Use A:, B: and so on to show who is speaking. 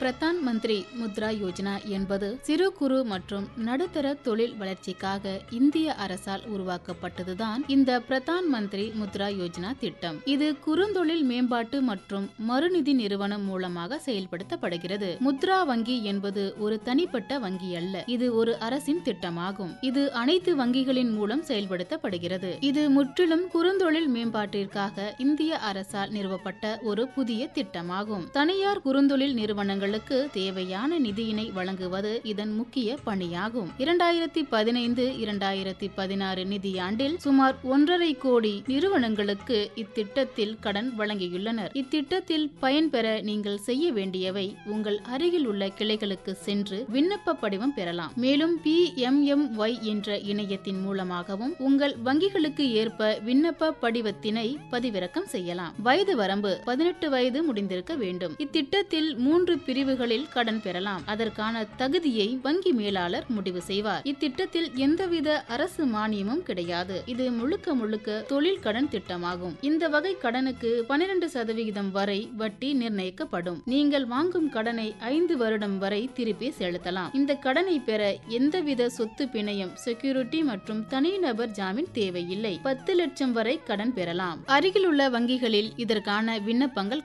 A: பிரதான் மந்திரி முத்ரா யோஜனா என்பது சிறு குறு மற்றும் நடுத்தர தொழில் வளர்ச்சிக்காக இந்திய அரசால் உருவாக்கப்பட்டதுதான் இந்த பிரதான் மந்திரி முத்ரா யோஜனா திட்டம் இது குறுந்தொழில் மேம்பாட்டு மற்றும் மறுநிதி நிறுவனம் மூலமாக செயல்படுத்தப்படுகிறது முத்ரா வங்கி என்பது ஒரு தனிப்பட்ட வங்கி அல்ல இது ஒரு அரசின் திட்டமாகும் இது அனைத்து வங்கிகளின் மூலம் செயல்படுத்தப்படுகிறது இது முற்றிலும் குறுந்தொழில் மேம்பாட்டிற்காக இந்திய அரசால் நிறுவப்பட்ட ஒரு புதிய திட்டமாகும் தனியார் குறுந்தொழில் நிறுவனங்களுக்கு தேவையான நிதியினை வழங்குவது இதன் முக்கிய பணியாகும் இரண்டாயிரத்தி பதினைந்து இரண்டாயிரத்தி பதினாறு நிதியாண்டில் சுமார் ஒன்றரை கோடி நிறுவனங்களுக்கு இத்திட்டத்தில் கடன் வழங்கியுள்ளனர் இத்திட்டத்தில் பயன்பெற நீங்கள் செய்ய வேண்டியவை உங்கள் அருகில் உள்ள கிளைகளுக்கு சென்று விண்ணப்ப படிவம் பெறலாம் மேலும் பி எம் எம் ஒய் என்ற இணையத்தின் மூலமாகவும் உங்கள் வங்கிகளுக்கு ஏற்ப விண்ணப்ப படிவத்தினை பதிவிறக்கம் செய்யலாம் வயது வரம்பு பதினெட்டு வயது முடிந்திருக்க வேண்டும் இத்திட்டத்தில் மூன்று பிரிவுகளில் கடன் பெறலாம் அதற்கான தகுதியை வங்கி மேலாளர் முடிவு செய்வார் இத்திட்டத்தில் எந்தவித அரசு மானியமும் கிடையாது இது முழுக்க முழுக்க தொழில் கடன் திட்டமாகும் இந்த வகை கடனுக்கு பனிரெண்டு சதவிகிதம் வரை வட்டி நிர்ணயிக்கப்படும் நீங்கள் வாங்கும் கடனை ஐந்து வருடம் வரை திருப்பி செலுத்தலாம் இந்த கடனை பெற எந்தவித சொத்து பிணையம் செக்யூரிட்டி மற்றும் தனிநபர் ஜாமீன் தேவையில்லை பத்து லட்சம் வரை கடன் பெறலாம் அருகிலுள்ள வங்கிகளில் இதற்கான விண்ணப்பங்கள்